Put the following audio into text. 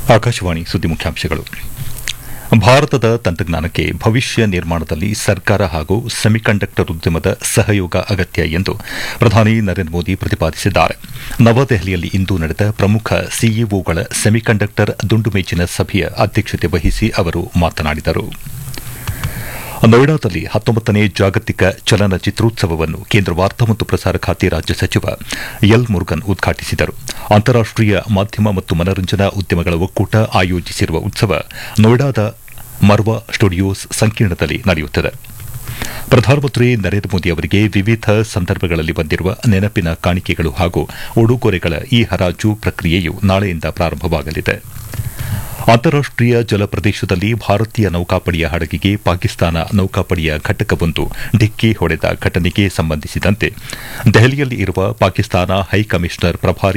ಆಕಾಶವಾಣಿ ಸುದ್ದಿ ಮುಖ್ಯಾಂಶಗಳು ಭಾರತದ ತಂತ್ರಜ್ಞಾನಕ್ಕೆ ಭವಿಷ್ಯ ನಿರ್ಮಾಣದಲ್ಲಿ ಸರ್ಕಾರ ಹಾಗೂ ಸೆಮಿಕಂಡಕ್ಟರ್ ಉದ್ಯಮದ ಸಹಯೋಗ ಅಗತ್ಯ ಎಂದು ಪ್ರಧಾನಿ ನರೇಂದ್ರ ಮೋದಿ ಪ್ರತಿಪಾದಿಸಿದ್ದಾರೆ ನವದೆಹಲಿಯಲ್ಲಿ ಇಂದು ನಡೆದ ಪ್ರಮುಖ ಸಿಇಒಗಳ ಸೆಮಿಕಂಡಕ್ಟರ್ ದುಂಡುಮೇಜಿನ ಸಭೆಯ ಅಧ್ಯಕ್ಷತೆ ವಹಿಸಿ ಅವರು ಮಾತನಾಡಿದರು ನೋಯ್ಡಾದಲ್ಲಿ ಹತ್ತೊಂಬತ್ತನೇ ಜಾಗತಿಕ ಚಲನಚಿತ್ರೋತ್ಸವವನ್ನು ಕೇಂದ್ರ ವಾರ್ತಾ ಮತ್ತು ಪ್ರಸಾರ ಖಾತೆ ರಾಜ್ಯ ಸಚಿವ ಎಲ್ ಮುರುಗನ್ ಉದ್ಘಾಟಿಸಿದರು ಅಂತಾರಾಷ್ಟೀಯ ಮಾಧ್ಯಮ ಮತ್ತು ಮನರಂಜನಾ ಉದ್ಯಮಗಳ ಒಕ್ಕೂಟ ಆಯೋಜಿಸಿರುವ ಉತ್ಸವ ನೋಯ್ಡಾದ ಮರ್ವಾ ಸ್ಟುಡಿಯೋಸ್ ಸಂಕೀರ್ಣದಲ್ಲಿ ನಡೆಯುತ್ತದೆ ಪ್ರಧಾನಮಂತ್ರಿ ನರೇಂದ್ರ ಮೋದಿ ಅವರಿಗೆ ವಿವಿಧ ಸಂದರ್ಭಗಳಲ್ಲಿ ಬಂದಿರುವ ನೆನಪಿನ ಕಾಣಿಕೆಗಳು ಹಾಗೂ ಉಡುಗೊರೆಗಳ ಈ ಹರಾಜು ಪ್ರಕ್ರಿಯೆಯು ನಾಳೆಯಿಂದ ಪ್ರಾರಂಭವಾಗಲಿದೆ ಅಂತಾರಾಷ್ಟೀಯ ಜಲ ಪ್ರದೇಶದಲ್ಲಿ ಭಾರತೀಯ ನೌಕಾಪಡೆಯ ಹಡಗಿಗೆ ಪಾಕಿಸ್ತಾನ ನೌಕಾಪಡೆಯ ಘಟಕವೊಂದು ಡಿಕ್ಕಿ ಹೊಡೆದ ಘಟನೆಗೆ ಸಂಬಂಧಿಸಿದಂತೆ ದೆಹಲಿಯಲ್ಲಿ ಇರುವ ಪಾಕಿಸ್ತಾನ ಹೈಕಮಿಷನರ್ ಪ್ರಭಾರಿ